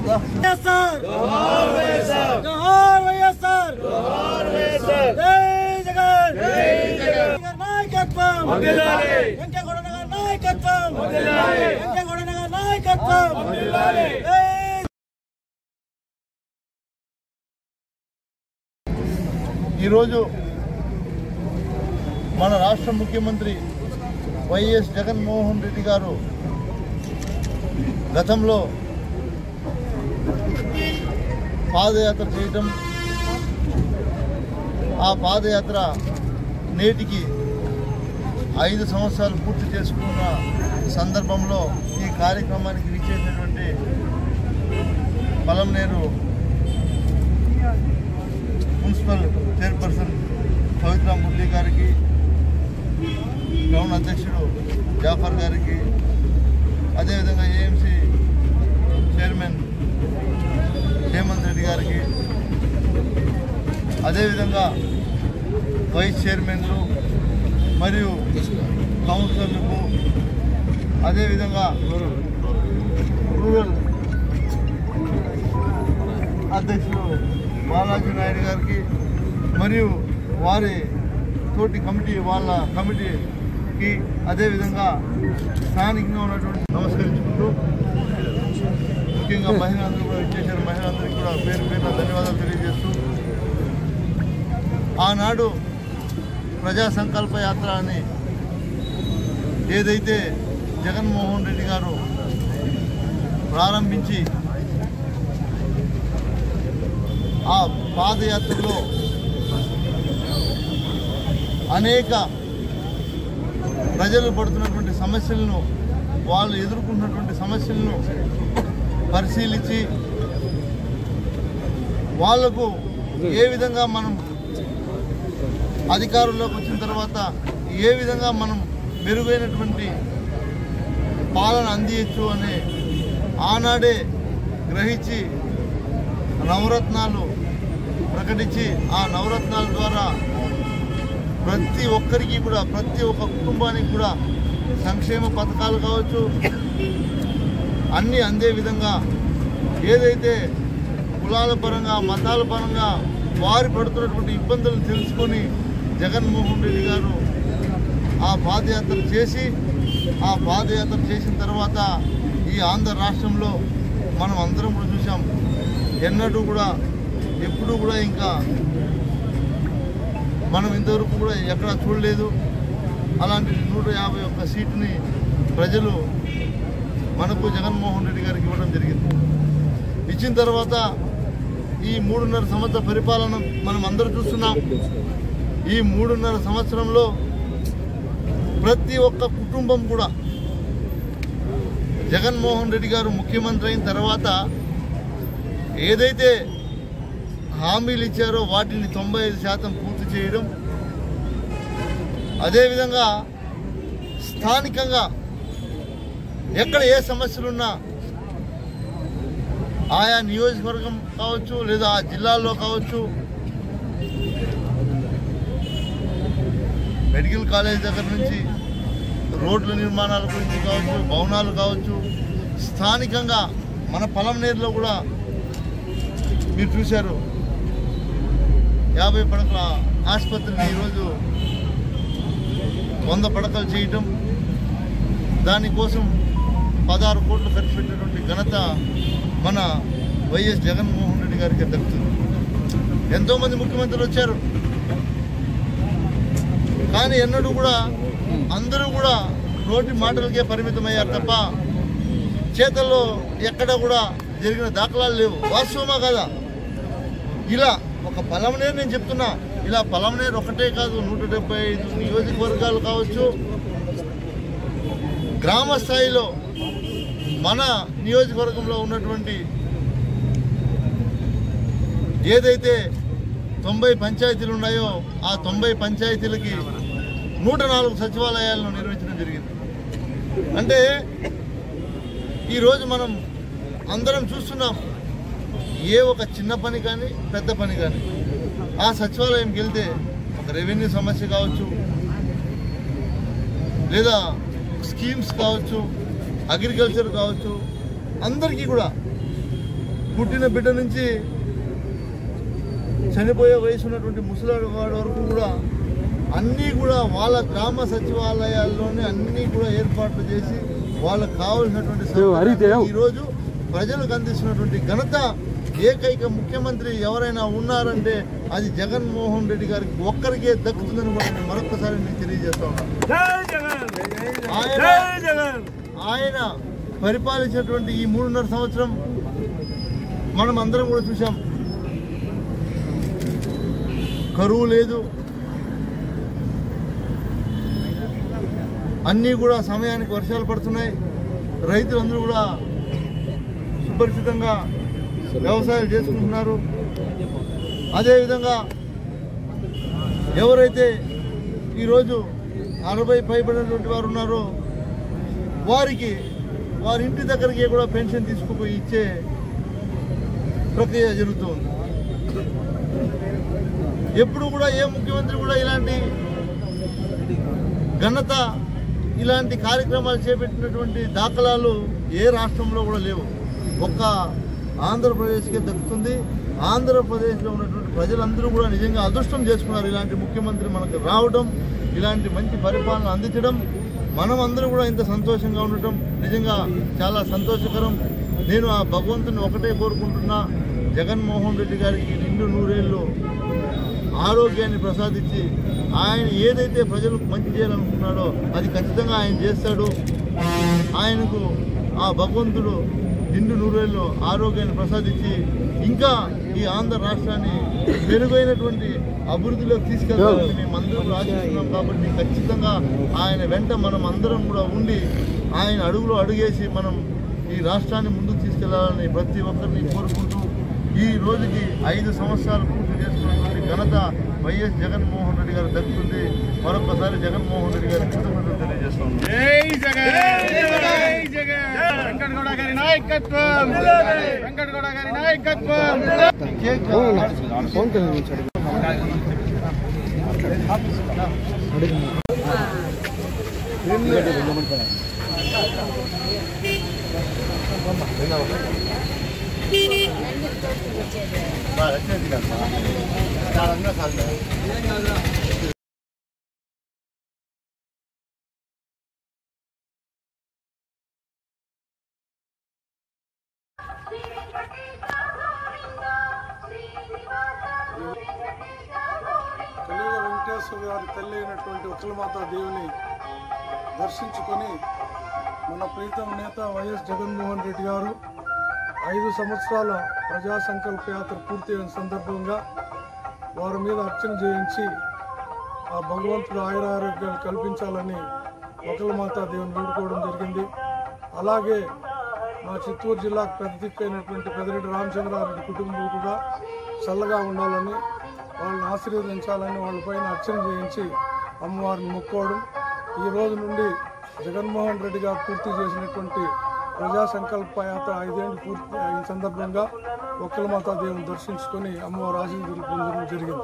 వైఎస్ఆర్ జోహార్ వైఎస్ఆర్ జై జగన్ జగన్ నాయకత్వం వెంకటగౌడ నగర్ నాయకత్వం వెంకటగౌడ నగర్ నాయకత్వం జై ఈరోజు మన రాష్ట్ర ముఖ్యమంత్రి వైఎస్ జగన్మోహన్ రెడ్డి గారు గతంలో పాదయాత్ర చేయటం ఆ పాదయాత్ర నేటికి ఐదు సంవత్సరాలు పూర్తి చేసుకున్న సందర్భంలో ఈ కార్యక్రమానికి విచ్చేసినటువంటి పలంనేరు మున్సిపల్ చైర్పర్సన్ పవిత్ర మురళి గారికి టౌన్ అధ్యక్షుడు జాఫర్ గారికి అదేవిధంగా ఏఎంసీ చైర్మన్ హేమంత్ రెడ్డి గారికి అదేవిధంగా వైస్ చైర్మన్లు మరియు కౌన్సిలర్లకు అదేవిధంగా రూరల్ అధ్యక్షుడు బాలాజీ నాయుడు గారికి మరియు వారి తోటి కమిటీ వాళ్ళ కమిటీకి అదేవిధంగా స్థానికంగా ఉన్నటువంటి నమస్కరించుకుంటూ ముఖ్యంగా మహిళలందరూ కూడా ఇచ్చేసారు మహిళలందరికీ కూడా పేరు పేరున ధన్యవాదాలు తెలియజేస్తూ ఆనాడు ప్రజా సంకల్ప యాత్ర అని ఏదైతే జగన్మోహన్ రెడ్డి గారు ప్రారంభించి ఆ పాదయాత్రలో అనేక ప్రజలు పడుతున్నటువంటి సమస్యలను వాళ్ళు ఎదుర్కొంటున్నటువంటి సమస్యలను పరిశీలించి వాళ్లకు ఏ విధంగా మనం అధికారంలోకి వచ్చిన తర్వాత ఏ విధంగా మనం మెరుగైనటువంటి పాలన అందియచ్చు అనే ఆనాడే గ్రహించి నవరత్నాలు ప్రకటించి ఆ నవరత్నాల ద్వారా ప్రతి ఒక్కరికి కూడా ప్రతి ఒక్క కుటుంబానికి కూడా సంక్షేమ పథకాలు కావచ్చు అన్నీ అందే విధంగా ఏదైతే కులాల పరంగా మతాల పరంగా వారి పడుతున్నటువంటి ఇబ్బందులను తెలుసుకొని జగన్మోహన్ రెడ్డి గారు ఆ పాదయాత్ర చేసి ఆ పాదయాత్ర చేసిన తర్వాత ఈ ఆంధ్ర రాష్ట్రంలో మనం అందరం కూడా చూసాం ఎన్నడూ కూడా ఎప్పుడూ కూడా ఇంకా మనం ఇంతవరకు కూడా ఎక్కడా చూడలేదు అలాంటి నూట యాభై ఒక్క సీటుని ప్రజలు మనకు జగన్మోహన్ రెడ్డి గారికి ఇవ్వడం జరిగింది ఇచ్చిన తర్వాత ఈ మూడున్నర సంవత్సర పరిపాలన మనం అందరూ చూస్తున్నాం ఈ మూడున్నర సంవత్సరంలో ప్రతి ఒక్క కుటుంబం కూడా జగన్మోహన్ రెడ్డి గారు ముఖ్యమంత్రి అయిన తర్వాత ఏదైతే హామీలు ఇచ్చారో వాటిని తొంభై ఐదు శాతం పూర్తి చేయడం అదేవిధంగా స్థానికంగా ఎక్కడ ఏ సమస్యలున్నా ఆయా నియోజకవర్గం కావచ్చు లేదా ఆ జిల్లాల్లో కావచ్చు మెడికల్ కాలేజ్ దగ్గర నుంచి రోడ్ల నిర్మాణాల గురించి కావచ్చు భవనాలు కావచ్చు స్థానికంగా మన పొలంనేరులో కూడా మీరు చూశారు యాభై పడకల ఆసుపత్రిని ఈరోజు వంద పడకలు చేయటం దానికోసం పదహారు కోట్లు ఖర్చు పెట్టినటువంటి ఘనత మన వైఎస్ జగన్మోహన్ రెడ్డి గారికి దక్కుతుంది ఎంతోమంది ముఖ్యమంత్రులు వచ్చారు కానీ ఎన్నడూ కూడా అందరూ కూడా నోటి మాటలకే పరిమితమయ్యారు తప్ప చేతల్లో ఎక్కడ కూడా జరిగిన దాఖలాలు లేవు వాస్తవమా కదా ఇలా ఒక పలమనేరు నేను చెప్తున్నా ఇలా పలమనేరు ఒకటే కాదు నూట డెబ్బై ఐదు నియోజకవర్గాలు కావచ్చు గ్రామ స్థాయిలో మన నియోజకవర్గంలో ఉన్నటువంటి ఏదైతే తొంభై పంచాయతీలు ఉన్నాయో ఆ తొంభై పంచాయతీలకి నూట నాలుగు సచివాలయాలను నిర్మించడం జరిగింది అంటే ఈరోజు మనం అందరం చూస్తున్నాం ఏ ఒక చిన్న పని కానీ పెద్ద పని కానీ ఆ సచివాలయంకి వెళ్తే ఒక రెవెన్యూ సమస్య కావచ్చు లేదా స్కీమ్స్ కావచ్చు అగ్రికల్చర్ కావచ్చు అందరికీ కూడా పుట్టిన బిడ్డ నుంచి చనిపోయే వయసు ఉన్నటువంటి ముసలాడు వాడి వరకు కూడా అన్నీ కూడా వాళ్ళ గ్రామ సచివాలయాల్లోనే అన్నీ కూడా ఏర్పాట్లు చేసి వాళ్ళకు కావలసినటువంటి సౌకర్యాలు ఈరోజు ప్రజలకు అందిస్తున్నటువంటి ఘనత ఏకైక ముఖ్యమంత్రి ఎవరైనా ఉన్నారంటే అది జగన్మోహన్ రెడ్డి గారికి ఒక్కరికే దక్కుతుందని కూడా నేను మరొకసారి నేను తెలియజేస్తా ఉన్నాను జై జగన్ ఆయన జై జగన్ ఆయన పరిపాలించినటువంటి ఈ మూడున్నర సంవత్సరం మనం అందరం కూడా చూసాం కరువు లేదు అన్నీ కూడా సమయానికి వర్షాలు పడుతున్నాయి రైతులందరూ కూడా సుపరిచితంగా వ్యవసాయాలు చేసుకుంటున్నారు అదేవిధంగా ఎవరైతే ఈరోజు అరవై పైబడినటువంటి వారు ఉన్నారో వారికి వారి ఇంటి దగ్గరికి కూడా పెన్షన్ తీసుకుపోయి ఇచ్చే ప్రక్రియ జరుగుతుంది ఎప్పుడు కూడా ఏ ముఖ్యమంత్రి కూడా ఇలాంటి ఘనత ఇలాంటి కార్యక్రమాలు చేపట్టినటువంటి దాఖలాలు ఏ రాష్ట్రంలో కూడా లేవు ఒక్క ఆంధ్రప్రదేశ్కే దక్కుతుంది ఆంధ్రప్రదేశ్లో ఉన్నటువంటి ప్రజలందరూ కూడా నిజంగా అదృష్టం చేసుకున్నారు ఇలాంటి ముఖ్యమంత్రి మనకు రావడం ఇలాంటి మంచి పరిపాలన అందించడం మనం అందరూ కూడా ఇంత సంతోషంగా ఉండటం నిజంగా చాలా సంతోషకరం నేను ఆ భగవంతుని ఒకటే కోరుకుంటున్నా జగన్మోహన్ రెడ్డి గారికి నిండు నూరేళ్ళు ఆరోగ్యాన్ని ప్రసాదించి ఆయన ఏదైతే ప్రజలకు మంచి చేయాలనుకున్నాడో అది ఖచ్చితంగా ఆయన చేస్తాడు ఆయనకు ఆ భగవంతుడు నిండు నూరేళ్ళు ఆరోగ్యాన్ని ప్రసాదించి ఇంకా ఈ ఆంధ్ర రాష్ట్రాన్ని మెరుగైనటువంటి అభివృద్ధిలోకి తీసుకెళ్తారని మేము అందరం కూడా ఆశిస్తున్నాం కాబట్టి ఖచ్చితంగా ఆయన వెంట మనం అందరం కూడా ఉండి ఆయన అడుగులో అడుగేసి మనం ఈ రాష్ట్రాన్ని ముందుకు తీసుకెళ్లాలని ప్రతి ఒక్కరిని కోరుకుంటూ ఈ రోజుకి ఐదు సంవత్సరాలు పూర్తి చేసుకున్నటువంటి ఘనత వైఎస్ జగన్మోహన్ రెడ్డి గారు దక్కుతుంది మరొకసారి జగన్మోహన్ రెడ్డి గారికి కృతజ్ఞతలు తెలియజేస్తాం జై జగన్ జై జగన్ వెంకటగౌడ గారి నాయకత్వం వెంకటగౌడ గారి నాయకత్వం కలియుగ వెంకటేశ్వర గారి తల్లి అయినటువంటి ఉత్తలమాత దేవిని దర్శించుకొని మన ప్రీతం నేత వైఎస్ జగన్మోహన్ రెడ్డి గారు ఐదు సంవత్సరాల ప్రజా సంకల్ప యాత్ర పూర్తయిన సందర్భంగా వారి మీద అర్చన చేయించి ఆ భగవంతుడు ఆయురారోగ్యాలు కల్పించాలని ఒకలమాత దేవుని వేడుకోవడం జరిగింది అలాగే మా చిత్తూరు జిల్లాకు పెద్ద దిక్కైనటువంటి పెద్దిరెడ్డి రామచంద్రారెడ్డి కుటుంబం కూడా చల్లగా ఉండాలని వాళ్ళని ఆశీర్వదించాలని వాళ్ళపైన అర్చన చేయించి అమ్మవారిని మొక్కోవడం ఈ రోజు నుండి జగన్మోహన్ రెడ్డి గారు పూర్తి చేసినటువంటి ప్రజా సంకల్ప యాత్ర ఐదేళ్లు పూర్తి అయిన సందర్భంగా ఒక్కలమాతా దేవుని దర్శించుకొని అమ్మవారి ఆశీర్వాదాలు పొందడం జరిగింది